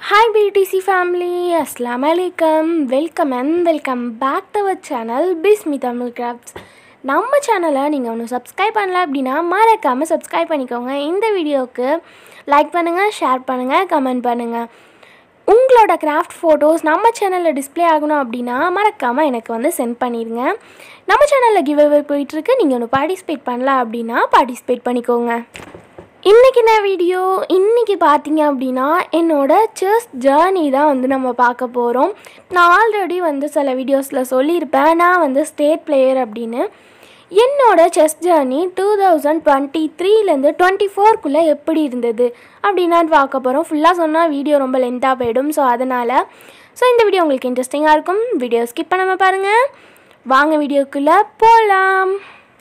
hi BDC family அஸ்லாம் வலைக்கம் welcome and welcome back to our channel Bismi Tamil crafts நம்ம சேனலை நீங்கள் ஒன்றும் சப்ஸ்கிரைப் பண்ணல அப்படின்னா மறக்காமல் சப்ஸ்கிரைப் பண்ணிக்கோங்க இந்த வீடியோவுக்கு லைக் பண்ணுங்கள் ஷேர் பண்ணுங்கள் கமெண்ட் பண்ணுங்கள் உங்களோட கிராஃப்ட் ஃபோட்டோஸ் நம்ம சேனலில் டிஸ்ப்ளே ஆகணும் அப்படின்னா மறக்காமல் எனக்கு வந்து சென்ட் பண்ணிடுங்க நம்ம சேனலில் கிவ் அவே போயிட்டுருக்கு நீங்கள் ஒன்று பார்ட்டிசிபேட் பண்ணல அப்படின்னா பார்ட்டிசிபேட் பண்ணிக்கோங்க இன்றைக்கி என்ன வீடியோ இன்றைக்கி பார்த்தீங்க அப்படின்னா என்னோட செஸ் ஜேர்னி தான் வந்து நம்ம பார்க்க போகிறோம் நான் ஆல்ரெடி வந்து சில வீடியோஸில் சொல்லியிருப்பேன் நான் வந்து ஸ்டேட் பிளேயர் அப்படின்னு என்னோட chess journey two thousand twenty த்ரீலேருந்து டுவெண்ட்டி ஃபோர்க்குள்ளே எப்படி இருந்தது அப்படின்னு பார்க்க போகிறோம் ஃபுல்லாக சொன்னால் வீடியோ ரொம்ப லென்த்தாக போயிடும் ஸோ அதனால் ஸோ இந்த வீடியோ உங்களுக்கு இன்ட்ரெஸ்டிங்காக இருக்கும் வீடியோ ஸ்கிப் பண்ணாமல் பாருங்கள் வாங்க வீடியோக்குள்ளே போகலாம்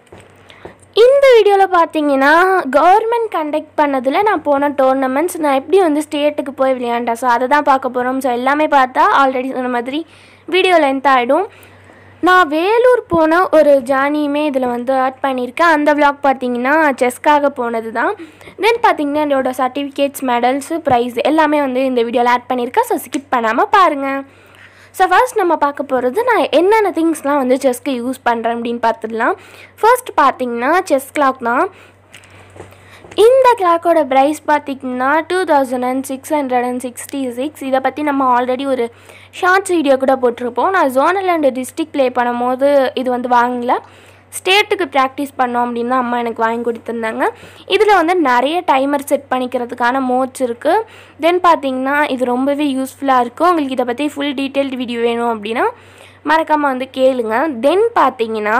இந்த வீடியோவில் பார்த்தீங்கன்னா கவர்மெண்ட் கண்டக்ட் பண்ணதில் நான் போன டோர்னமெண்ட்ஸ் நான் எப்படி வந்து ஸ்டேட்டுக்கு போய் விளையாண்டேன் ஸோ அதை தான் பார்க்க போகிறோம் ஸோ எல்லாமே பார்த்தா ஆல்ரெடி சொன்ன மாதிரி வீடியோ லென்த் ஆகிடும் நான் வேலூர் போன ஒரு ஜானியுமே இதில் வந்து ஆட் பண்ணியிருக்கேன் அந்த விளாக் பார்த்தீங்கன்னா செஸ்க்காக போனது தான் தென் பார்த்தீங்கன்னா என்னோட சர்டிஃபிகேட்ஸ் மெடல்ஸு ப்ரைஸ் எல்லாமே வந்து இந்த வீடியோவில் ஆட் பண்ணியிருக்கேன் ஸோ ஸ்கிப் பண்ணாமல் பாருங்கள் ஸோ ஃபர்ஸ்ட் நம்ம பார்க்க போகிறது நான் என்னென்ன திங்ஸ்லாம் வந்து செஸ்க்கு யூஸ் பண்ணுறேன் அப்படின்னு பார்த்துடலாம் ஃபர்ஸ்ட் பார்த்தீங்கன்னா செஸ் கிளாக் தான் இந்த கிளாக்கோட ப்ரைஸ் பார்த்திங்கன்னா two thousand and six hundred and sixty six இதை பற்றி நம்ம ஆல்ரெடி ஒரு ஷார்ட்ஸ் வீடியோ கூட போட்டிருப்போம் நான் ஜோனல் அண்ட் டிஸ்ட்ரிக் ப்ளே பண்ணும்போது இது வந்து வாங்கல ஸ்டேட்டுக்கு ப்ராக்டிஸ் பண்ணோம் அப்படின்னு தான் அம்மா எனக்கு வாங்கி கொடுத்துருந்தாங்க இதில் வந்து நிறைய டைமர் செட் பண்ணிக்கிறதுக்கான மோட்ஸ் இருக்குது தென் பார்த்தீங்கன்னா இது ரொம்பவே யூஸ்ஃபுல்லாக இருக்கும் உங்களுக்கு இதை பற்றி ஃபுல் டீட்டெயில்டு வீடியோ வேணும் அப்படின்னா மறக்காமல் வந்து கேளுங்க தென் பார்த்தீங்கன்னா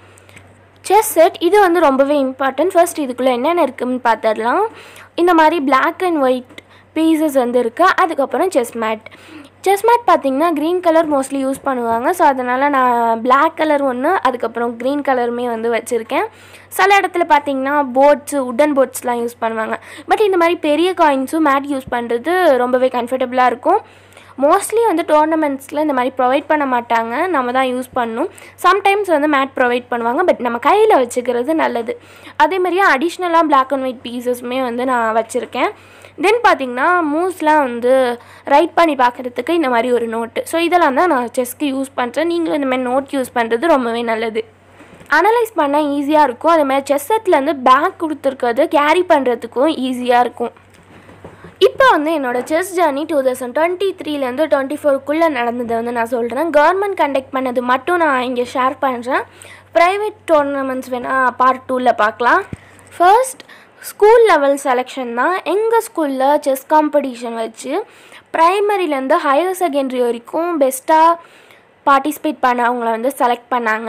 செஸ் செட் இது வந்து ரொம்பவே இம்பார்ட்டன்ட் ஃபர்ஸ்ட் இதுக்குள்ளே என்னென்ன இருக்குதுன்னு பார்த்துடலாம் இந்த மாதிரி பிளாக் அண்ட் ஒயிட் பீசஸ் வந்து இருக்குது அதுக்கப்புறம் செஸ் மேட் செஸ் மேட் பார்த்தீங்கன்னா க்ரீன் கலர் மோஸ்ட்லி யூஸ் பண்ணுவாங்க ஸோ அதனால் நான் பிளாக் கலர் ஒன்று அதுக்கப்புறம் க்ரீன் கலருமே வந்து வச்சுருக்கேன் சில இடத்துல பார்த்தீங்கன்னா போட்ஸு உட்டன் போட்ஸ்லாம் யூஸ் பண்ணுவாங்க பட் இந்த மாதிரி பெரிய காயின்ஸும் மேட் யூஸ் பண்ணுறது ரொம்பவே கம்ஃபர்டபுளாக இருக்கும் மோஸ்ட்லி வந்து டோர்னமெண்ட்ஸில் இந்த மாதிரி ப்ரொவைட் பண்ண மாட்டாங்க நம்ம தான் யூஸ் பண்ணணும் சம்டைம்ஸ் வந்து மேட் ப்ரொவைட் பண்ணுவாங்க பட் நம்ம கையில் வச்சுக்கிறது நல்லது அதே மாதிரியே அடிஷ்னலாக பிளாக் அண்ட் ஒயிட் பீசஸுமே வந்து நான் வச்சுருக்கேன் தென் பார்த்திங்கன்னா மூவ்ஸ்லாம் வந்து ரைட் பண்ணி பார்க்குறதுக்கு இந்த மாதிரி ஒரு நோட்டு ஸோ இதெல்லாம் தான் நான் செஸ்க்கு யூஸ் பண்ணுறேன் நீங்களும் இந்த மாதிரி நோட் யூஸ் பண்ணுறது ரொம்பவே நல்லது அனலைஸ் பண்ண ஈஸியாக இருக்கும் அதே மாதிரி செஸ் செட்லேருந்து பேக் கொடுத்துருக்கிறது கேரி பண்ணுறதுக்கும் ஈஸியாக இருக்கும் இப்போ வந்து என்னோடய chess journey two thousand twenty த்ரீலேருந்து டுவெண்ட்டி ஃபோருக்குள்ளே நடந்ததை வந்து நான் சொல்கிறேன் கவர்மெண்ட் கண்டக்ட் பண்ணது மட்டும் நான் இங்கே ஷேர் பண்ணுறேன் ப்ரைவேட் டோர்னமெண்ட்ஸ் வேணால் பார்ட் டூவில் பார்க்கலாம் ஃபர்ஸ்ட் ஸ்கூல் லெவல் செலெக்ஷன் தான் எங்கள் ஸ்கூலில் செஸ் காம்படிஷன் வச்சு ப்ரைமரிலேருந்து ஹையர் செகண்டரி வரைக்கும் பெஸ்ட்டாக பார்ட்டிசிபேட் பண்ணவங்கள வந்து செலக்ட் பண்ணாங்க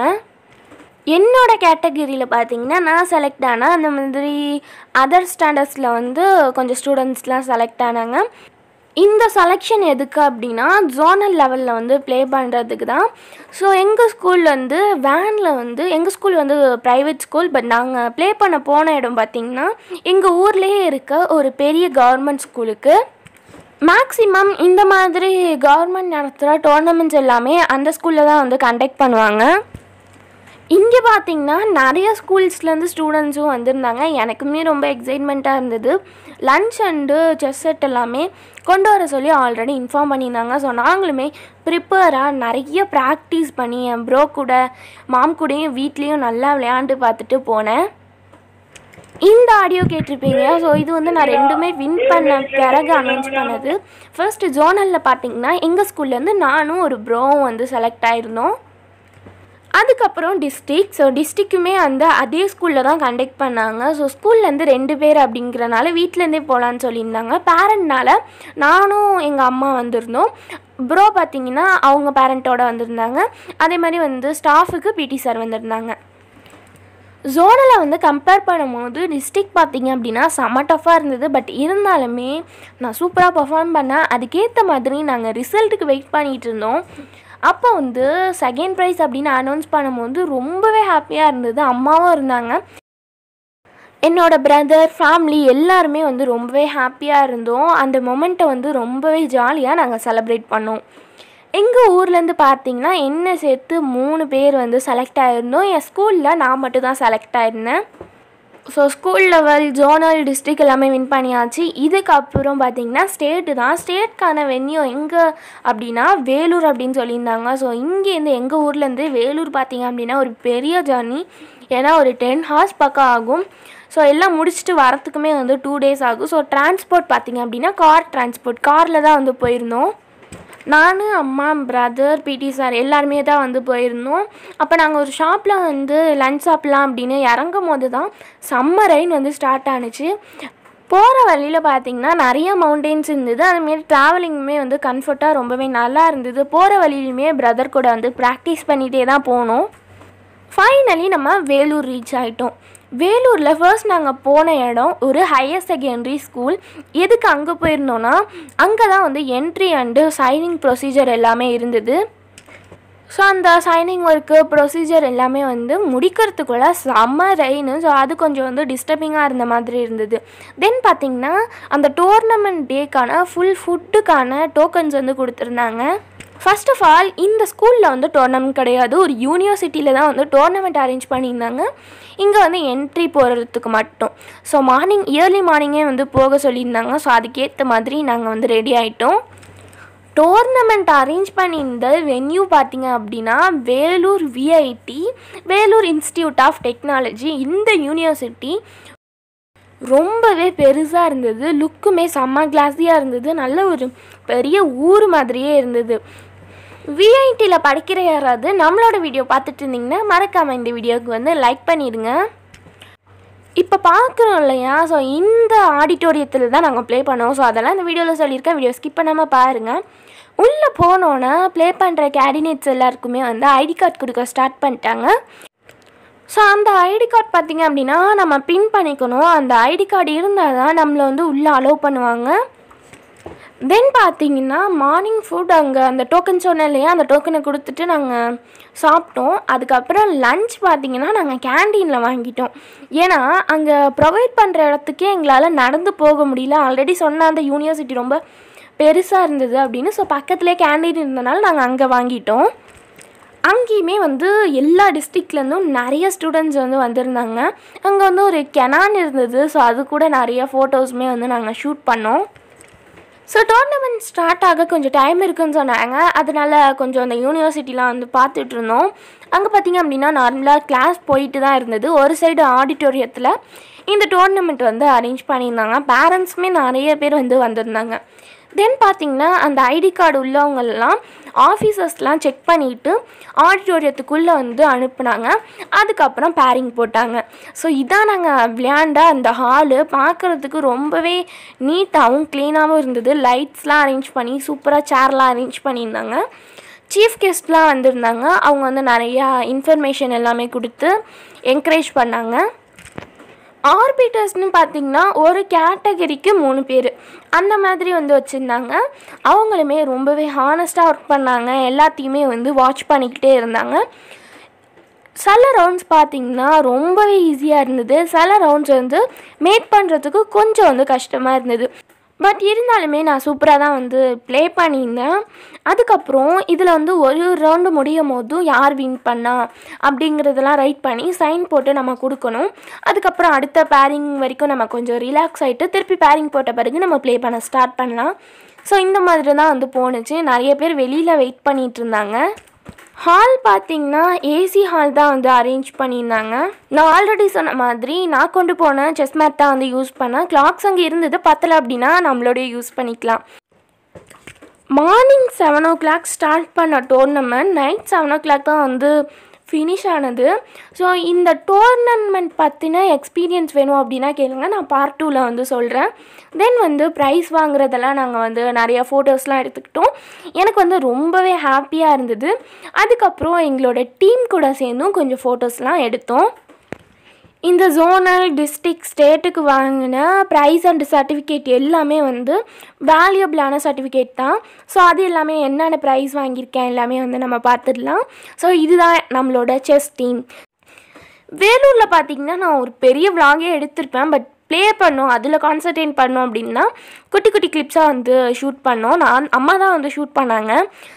என்னோட கேட்டகரியில் பார்த்தீங்கன்னா நான் செலக்ட் ஆனால் அந்த மாதிரி அதர் ஸ்டாண்டர்ட்ஸில் வந்து கொஞ்சம் ஸ்டூடெண்ட்ஸ்லாம் செலக்ட் ஆனாங்க இந்த செலெக்ஷன் எதுக்கு அப்படின்னா ஜோனல் லெவலில் வந்து ப்ளே பண்ணுறதுக்கு தான் ஸோ எங்கள் ஸ்கூலில் வந்து வேனில் வந்து எங்கள் ஸ்கூல் வந்து ப்ரைவேட் ஸ்கூல் பட் நாங்கள் ப்ளே பண்ண போன இடம் பார்த்திங்கன்னா எங்கள் ஊர்லேயே இருக்க ஒரு பெரிய கவர்மெண்ட் ஸ்கூலுக்கு மேக்ஸிமம் இந்த மாதிரி கவர்மெண்ட் நடத்துகிற டோர்னமெண்ட்ஸ் எல்லாமே அந்த ஸ்கூலில் தான் வந்து கண்டக்ட் பண்ணுவாங்க இங்கே பார்த்தீங்கன்னா நிறைய ஸ்கூல்ஸ்லேருந்து ஸ்டூடெண்ட்ஸும் வந்திருந்தாங்க எனக்குமே ரொம்ப எக்ஸைட்மெண்ட்டாக இருந்தது லன்ச் அண்டு செஸ் செட் எல்லாமே கொண்டு வர சொல்லி ஆல்ரெடி இன்ஃபார்ம் பண்ணியிருந்தாங்க ஸோ நாங்களுமே ப்ரிப்பேராக நிறைய ப்ராக்டிஸ் பண்ணி என் ப்ரோ கூட மாம் கூடயும் வீட்லேயும் நல்லா விளையாண்டு பார்த்துட்டு போனேன் இந்த ஆடியோ கேட்டிருப்பீங்க ஸோ இது வந்து நான் ரெண்டுமே வின் பண்ண பிறகு அனௌன்ஸ் பண்ணது ஃபர்ஸ்ட் ஜோனலில் பார்த்தீங்கன்னா எங்கள் ஸ்கூல்லேருந்து நானும் ஒரு ப்ரோவும் வந்து செலக்ட் ஆயிருந்தோம் அதுக்கப்புறம் டிஸ்ட்ரிக் ஸோ டிஸ்ட்ரிக்குமே அந்த அதே ஸ்கூலில் தான் கண்டக்ட் பண்ணாங்க ஸோ ஸ்கூல்லேருந்து ரெண்டு பேர் அப்படிங்கிறனால வீட்டிலேருந்தே போகலான்னு சொல்லியிருந்தாங்க பேரண்ட்னால நானும் எங்கள் அம்மா வந்திருந்தோம் ப்ரோ பார்த்தீங்கன்னா அவங்க பேரண்ட்டோட வந்திருந்தாங்க அதே மாதிரி வந்து ஸ்டாஃபுக்கு பிடி சார் வந்திருந்தாங்க ஜோனில் வந்து கம்பேர் பண்ணும்போது டிஸ்ட்ரிக் பார்த்தீங்க அப்படின்னா செம்ம டஃப்பாக இருந்தது பட் இருந்தாலுமே நான் சூப்பராக பர்ஃபார்ம் பண்ணேன் அதுக்கேற்ற மாதிரி நாங்கள் ரிசல்ட்டுக்கு வெயிட் பண்ணிகிட்டு இருந்தோம் அப்போ வந்து செகண்ட் ப்ரைஸ் அப்படின்னு அனௌன்ஸ் பண்ணும்போது ரொம்பவே ஹாப்பியாக இருந்தது அம்மாவும் இருந்தாங்க என்னோடய பிரதர் ஃபேமிலி எல்லாருமே வந்து ரொம்பவே ஹாப்பியாக இருந்தோம் அந்த மொமெண்ட்டை வந்து ரொம்பவே ஜாலியாக நாங்கள் செலப்ரேட் பண்ணோம் எங்கள் ஊர்லேருந்து பார்த்தீங்கன்னா என்ன சேர்த்து மூணு பேர் வந்து செலக்ட் ஆகிருந்தோம் என் ஸ்கூலில் நான் மட்டும் தான் செலக்ட் ஆயிருந்தேன் so school level zonal district எல்லாமே வின் பண்ணியாச்சு இதுக்கப்புறம் பார்த்தீங்கன்னா ஸ்டேட்டு தான் ஸ்டேட்க்கான வென்யூ எங்கே அப்படின்னா வேலூர் அப்படின்னு சொல்லியிருந்தாங்க ஸோ இங்கேருந்து எங்கள் ஊர்லேருந்து வேலூர் பார்த்தீங்க அப்படின்னா ஒரு பெரிய ஜர்னி ஏன்னா ஒரு டென் ஹார்ஸ் பக்கம் ஆகும் ஸோ எல்லாம் முடிச்சுட்டு வரத்துக்குமே வந்து டூ டேஸ் ஆகும் ஸோ டிரான்ஸ்போர்ட் பார்த்தீங்க அப்படின்னா கார் டிரான்ஸ்போர்ட் காரில் தான் வந்து போயிருந்தோம் நான் அம்மா பிரதர் பிடி சார் எல்லாருமே தான் வந்து போயிருந்தோம் அப்போ நாங்கள் ஒரு ஷாப்பில் வந்து லஞ்ச் சாப்பிட்லாம் அப்படின்னு இறங்கும் போது தான் சம்மர் ரெயின் வந்து ஸ்டார்ட் ஆனுச்சு போகிற வழியில் பார்த்தீங்கன்னா நிறைய மவுண்டெயின்ஸ் இருந்தது அதுமாரி ட்ராவலிங்குமே வந்து கம்ஃபர்ட்டாக ரொம்பவே நல்லா இருந்தது போகிற வழியிலுமே பிரதர் கூட வந்து ப்ராக்டிஸ் பண்ணிகிட்டே தான் போனோம் ஃபைனலி நம்ம வேலூர் ரீச் ஆகிட்டோம் வேலூரில் ஃபர்ஸ்ட் நாங்கள் போன இடம் ஒரு ஹையர் செகண்டரி ஸ்கூல் எதுக்கு அங்கே போயிருந்தோன்னா அங்கே தான் வந்து என்ட்ரி அண்டு சைனிங் ப்ரொசீஜர் எல்லாமே இருந்தது ஸோ அந்த சைனிங் ஒர்க்கு ப்ரொசீஜர் எல்லாமே வந்து முடிக்கிறதுக்குள்ள செம்ம ரெயின் ஸோ அது கொஞ்சம் வந்து டிஸ்டர்பிங்காக இருந்த மாதிரி இருந்தது தென் பார்த்திங்கன்னா அந்த டோர்னமெண்ட் டேக்கான ஃபுல் ஃபுட்டுக்கான டோக்கன்ஸ் வந்து கொடுத்துருந்தாங்க ஃபர்ஸ்ட் ஆஃப் ஆல் இந்த ஸ்கூலில் வந்து டோர்னமெண்ட் கிடையாது ஒரு யூனிவர்சிட்டியில் தான் வந்து டோர்னமெண்ட் அரேஞ்ச் பண்ணியிருந்தாங்க இங்கே வந்து என்ட்ரி போகிறதுக்கு மட்டும் ஸோ மார்னிங் இயர்லி மார்னிங்கே வந்து போக சொல்லியிருந்தாங்க ஸோ அதுக்கேற்ற மாதிரி நாங்கள் வந்து ரெடி ஆகிட்டோம் டோர்னமெண்ட் அரேஞ்ச் பண்ணியிருந்த வென்யூ பார்த்தீங்க அப்படின்னா Vellore VIT Vellore institute of technology இந்த யூனிவர்சிட்டி ரொம்பவே பெருசாக இருந்தது லுக்குமே செம்ம கிளாஸியாக இருந்தது நல்ல ஒரு பெரிய ஊர் மாதிரியே இருந்தது விஐடியில் படிக்கிற யாராவது நம்மளோட வீடியோ பார்த்துட்டு இருந்தீங்கன்னா மறக்காமல் இந்த வீடியோவுக்கு வந்து லைக் பண்ணிடுங்க இப்போ பார்க்குறோம் இல்லையா ஸோ இந்த ஆடிட்டோரியத்தில் தான் நாங்கள் ப்ளே பண்ணோம் ஸோ அதெல்லாம் இந்த வீடியோவில் சொல்லியிருக்கேன் வீடியோ ஸ்கிப் பண்ணாமல் பாருங்கள் உள்ளே போனோன்னே ப்ளே பண்ணுற கேண்டிடேட்ஸ் எல்லாருக்குமே வந்து ஐடி கார்டு கொடுக்க ஸ்டார்ட் பண்ணிட்டாங்க ஸோ அந்த ஐடி கார்டு பார்த்திங்க அப்படின்னா நம்ம பின் பண்ணிக்கணும் அந்த ஐடி கார்டு இருந்தால் தான் நம்மளை வந்து உள்ளே அலோவ் பண்ணுவாங்க தென் பார்த்தீங்கன்னா மார்னிங் ஃபுட் அங்கே அந்த டோக்கன் சொன்னேன் இல்லையா அந்த டோக்கனை கொடுத்துட்டு நாங்கள் சாப்பிட்டோம் அதுக்கப்புறம் லஞ்ச் பார்த்தீங்கன்னா நாங்கள் கேண்டீனில் வாங்கிட்டோம் ஏன்னா அங்கே ப்ரொவைட் பண்ணுற இடத்துக்கே எங்களால் நடந்து போக முடியல ஆல்ரெடி சொன்ன அந்த யூனிவர்சிட்டி ரொம்ப பெருசாக இருந்தது அப்படின்னு ஸோ பக்கத்துலேயே கேண்டீன் இருந்தனால நாங்கள் அங்கே வாங்கிட்டோம் அங்கேயுமே வந்து எல்லா டிஸ்ட்ரிக்ட்லேருந்தும் நிறைய ஸ்டூடெண்ட்ஸ் வந்து வந்திருந்தாங்க அங்கே வந்து ஒரு கெனான் இருந்தது ஸோ அது கூட நிறைய ஃபோட்டோஸுமே வந்து நாங்கள் ஷூட் பண்ணோம் ஸோ டோர்னமெண்ட் ஸ்டார்ட் ஆக கொஞ்சம் டைம் இருக்குன்னு சொன்னாங்க அதனால கொஞ்சம் அந்த யூனிவர்சிட்டிலாம் வந்து பார்த்துட்டு இருந்தோம் அங்கே பார்த்திங்க அப்படின்னா நார்மலாக கிளாஸ் போயிட்டு தான் இருந்தது ஒரு சைடு ஆடிட்டோரியத்தில் இந்த டோர்னமெண்ட் வந்து அரேஞ்ச் பண்ணியிருந்தாங்க பேரண்ட்ஸுமே நிறைய பேர் வந்து வந்திருந்தாங்க தென் பார்த்திங்கன்னா அந்த ஐடி கார்டு உள்ளவங்கெல்லாம் ஆஃபீஸர்ஸ்லாம் செக் பண்ணிவிட்டு ஆடிட்டோரியத்துக்குள்ளே வந்து அனுப்புனாங்க அதுக்கப்புறம் பேரிங் போட்டாங்க ஸோ இதான் நாங்கள் விளையாண்ட அந்த ஹாலு பார்க்குறதுக்கு ரொம்பவே நீட்டாகவும் க்ளீனாகவும் இருந்தது லைட்ஸ்லாம் அரேஞ்ச் பண்ணி சூப்பராக சேர்லாம் அரேஞ்ச் பண்ணியிருந்தாங்க சீஃப் கெஸ்ட்லாம் வந்திருந்தாங்க அவங்க வந்து நிறையா இன்ஃபர்மேஷன் எல்லாமே கொடுத்து என்கரேஜ் பண்ணாங்க ஆர்பிட்டர்ஸ்னு பார்த்தீங்கன்னா ஒரு கேட்டகரிக்கு மூணு பேர் அந்த மாதிரி வந்து வச்சுருந்தாங்க அவங்களுமே ரொம்பவே ஹானஸ்ட்டாக ஒர்க் பண்ணாங்க எல்லாத்தையுமே வந்து வாட்ச் பண்ணிக்கிட்டே இருந்தாங்க சில ரவுண்ட்ஸ் பார்த்திங்கன்னா ரொம்பவே ஈஸியாக இருந்தது சில ரவுண்ட்ஸ் வந்து மேக் பண்ணுறதுக்கு கொஞ்சம் வந்து கஷ்டமாக இருந்தது பட் இருந்தாலுமே நான் சூப்பராக தான் வந்து ப்ளே பண்ணியிருந்தேன் அதுக்கப்புறம் இதில் வந்து ஒரு ரவுண்டு முடியும் போதும் யார் வின் பண்ணா அப்படிங்கிறதெல்லாம் ரைட் பண்ணி சைன் போட்டு நம்ம கொடுக்கணும் அதுக்கப்புறம் அடுத்த பேரிங் வரைக்கும் நம்ம கொஞ்சம் ரிலாக்ஸ் ஆகிட்டு திருப்பி பேரிங் போட்ட பிறகு நம்ம ப்ளே பண்ண ஸ்டார்ட் பண்ணலாம் ஸோ இந்த மாதிரி தான் வந்து போணுச்சு நிறைய பேர் வெளியில் வெயிட் பண்ணிகிட்டு இருந்தாங்க ஹால் பார்த்தீங்கன்னா ஏசி ஹால் தான் வந்து அரேஞ்ச் பண்ணியிருந்தாங்க நான் ஆல்ரெடி சொன்ன மாதிரி நான் கொண்டு போன செஸ் மேட் தான் வந்து யூஸ் பண்ணேன் கிளாக்ஸ் அங்கே இருந்தது பத்தலை அப்படின்னா நம்மளோட யூஸ் பண்ணிக்கலாம் morning seven o'clock start பண்ண tournament night seven o'clock தான் வந்து ஃபினிஷ் ஆனது ஸோ இந்த டோர்னமெண்ட் பற்றின எக்ஸ்பீரியன்ஸ் வேணும் அப்படின்னா கேளுங்க நான் பார்ட் டூவில் வந்து சொல்கிறேன் தென் வந்து ப்ரைஸ் வாங்குறதெல்லாம் நாங்கள் வந்து நிறையா ஃபோட்டோஸ்லாம் எடுத்துக்கிட்டோம் எனக்கு வந்து ரொம்பவே ஹாப்பியாக இருந்தது அதுக்கப்புறம் எங்களோட டீம் கூட சேர்ந்தும் கொஞ்சம் ஃபோட்டோஸ்லாம் எடுத்தோம் இந்த ஜோனல் டிஸ்ட்ரிக்ட் ஸ்டேட்டுக்கு வாங்கின ப்ரைஸ் அண்ட் சர்டிஃபிகேட் எல்லாமே வந்து வேல்யூபிளான சர்டிஃபிகேட் தான் ஸோ அது எல்லாமே என்னென்ன ப்ரைஸ் வாங்கியிருக்கேன் எல்லாமே வந்து நம்ம பார்த்துடலாம் ஸோ இதுதான் நம்மளோட செஸ் டீம் வேலூரில் பார்த்தீங்கன்னா நான் ஒரு பெரிய விலாகே எடுத்திருப்பேன் பட் ப்ளே பண்ணோம் அதில் கான்சன்ட்ரேட் பண்ணோம் அப்படின்னா குட்டி குட்டி கிளிப்ஸாக வந்து ஷூட் பண்ணோம் நான் அம்மா தான் வந்து ஷூட் பண்ணாங்க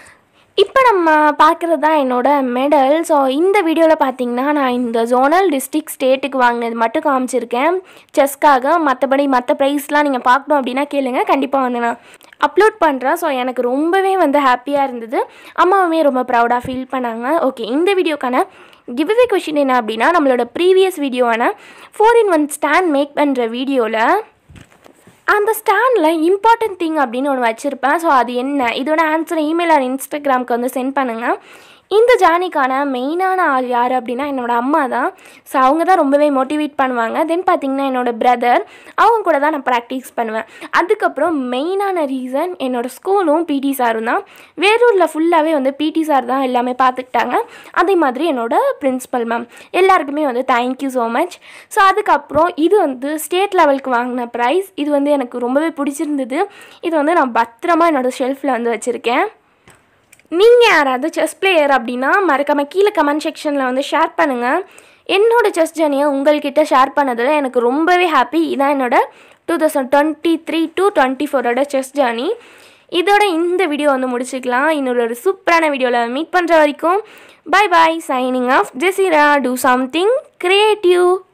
இப்போ நம்ம பார்க்குறது தான் என்னோட மெடல் ஸோ இந்த வீடியோவில் பார்த்தீங்கன்னா நான் இந்த ஜோனல் டிஸ்ட்ரிக்ட் ஸ்டேட்டுக்கு வாங்கினது மட்டும் காமிச்சிருக்கேன் செஸ்க்காக மற்றபடி மற்ற ப்ரைஸ்லாம் நீங்கள் பார்க்கணும் அப்படின்னா கேளுங்க கண்டிப்பாக வந்து நான் அப்லோட் பண்ணுறேன் ஸோ எனக்கு ரொம்பவே வந்து ஹாப்பியாக இருந்தது அம்மாவுமே ரொம்ப ப்ரௌடாக ஃபீல் பண்ணாங்க ஓகே இந்த வீடியோக்கான கிவ்வே கொஷின் என்ன அப்படின்னா நம்மளோட ப்ரீவியஸ் வீடியோவான four in one stand make பண்ணுற வீடியோவில் அந்த ஸ்டாண்டில் இம்பார்ட்டன்ட் திங் அப்படின்னு ஒன்று வச்சுருப்பேன் ஸோ அது என்ன இதோட ஆன்சரை இமெயில் ஆர் இன்ஸ்டாகிராமுக்கு வந்து சென்ட் பண்ணுங்கள் இந்த ஜானிக்கான மெயினான ஆள் யார் அப்படின்னா என்னோட அம்மா தான் ஸோ அவங்க தான் ரொம்பவே மோட்டிவேட் பண்ணுவாங்க தென் பார்த்தீங்கன்னா என்னோட பிரதர் அவங்க கூட தான் நான் ப்ராக்டிஸ் பண்ணுவேன் அதுக்கப்புறம் மெயினான ரீசன் என்னோடய ஸ்கூலும் பிடி சாரும் தான் வேலூரில் ஃபுல்லாகவே வந்து பிடி சார் தான் எல்லாமே பார்த்துக்கிட்டாங்க அதே மாதிரி என்னோட பிரின்ஸிபல் மேம் எல்லாருக்குமே வந்து தேங்க்யூ ஸோ மச் ஸோ அதுக்கப்புறம் இது வந்து ஸ்டேட் லெவலுக்கு வாங்கின ப்ரைஸ் இது வந்து எனக்கு ரொம்பவே பிடிச்சிருந்தது இது வந்து நான் பத்திரமா என்னோடய ஷெல்ஃபில் வந்து வச்சுருக்கேன் நீங்கள் யாராவது செஸ் பிளேயர் அப்படின்னா மறக்காமல் கீழே கமெண்ட் செக்ஷனில் வந்து ஷேர் பண்ணுங்கள் என்னோடய செஸ் ஜர்னியை உங்கள்கிட்ட ஷேர் பண்ணதில் எனக்கு ரொம்பவே ஹாப்பி இதான் என்னோட two thousand twenty three to twenty ஃபோரோட செஸ் ஜர்னி இதோட இந்த வீடியோ வந்து முடிச்சுக்கலாம் இன்னொரு ஒரு சூப்பரான வீடியோவில் மீட் பண்ணுற வரைக்கும் bye bye signing off Jesira do something creative